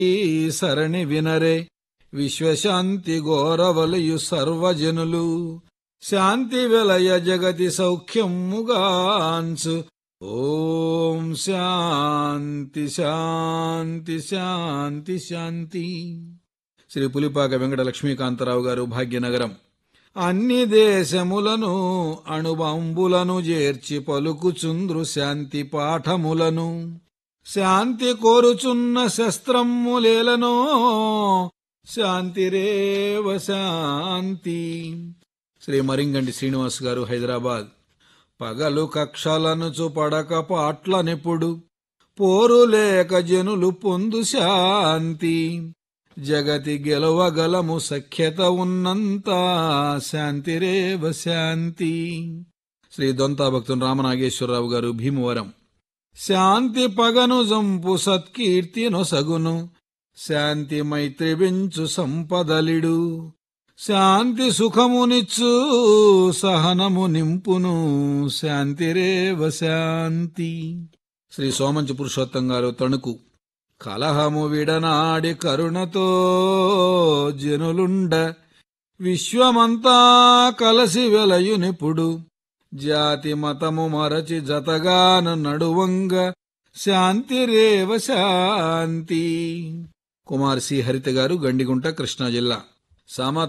ఈ సరణి వినరే విశ్వశాంతి గోరవలయు సర్వజనులు శాంతి వెలయ జగతి సౌఖ్యముగాన్సు ఓం శాంతి శాంతి శాంతి శాంతి శ్రీ పులిపాక వెంకట లక్ష్మీకాంతరావు గారు భాగ్యనగరం అన్ని దేశములను అణుబంబులను చేర్చి పలుకుచుంద్రు శాంతి పాఠములను శాంతి కోరుచున్న శస్త్రములేలనో శాంతిరేవ శాంతి శ్రీ మరింగంటి శ్రీనివాస్ గారు హైదరాబాద్ పగలు కక్షలను పడక పాట్లనిప్పుడు పోరు లేక జనులు పొందు శాంతి జగతి గెలవగలము సఖ్యత ఉన్నంత శాంతిరేవ శాంతి శ్రీ దొంతా భక్తుని రామనాగేశ్వరరావు గారు భీమవరం శాంతి పగను జంపు సత్కీర్తి నొసగును శాంతి మైత్రి పెంచు సంపదలిడు శాంతి సుఖమునిచ్చు సహనము నింపును శాంతిరేవ శాంతి శ్రీ సోమంచి పురుషోత్తం గారు తణుకు కలహము విడనాడి కరుణతో జనులుండ విశ్వమంతా కలసి వెలయునిపుడు జాతి మతము మరచి జతగాన నడువంగ శాంతిరేవ శాంతి కుమార్ సి హరిత గారు గండిగుంట కృష్ణా జిల్లా సమత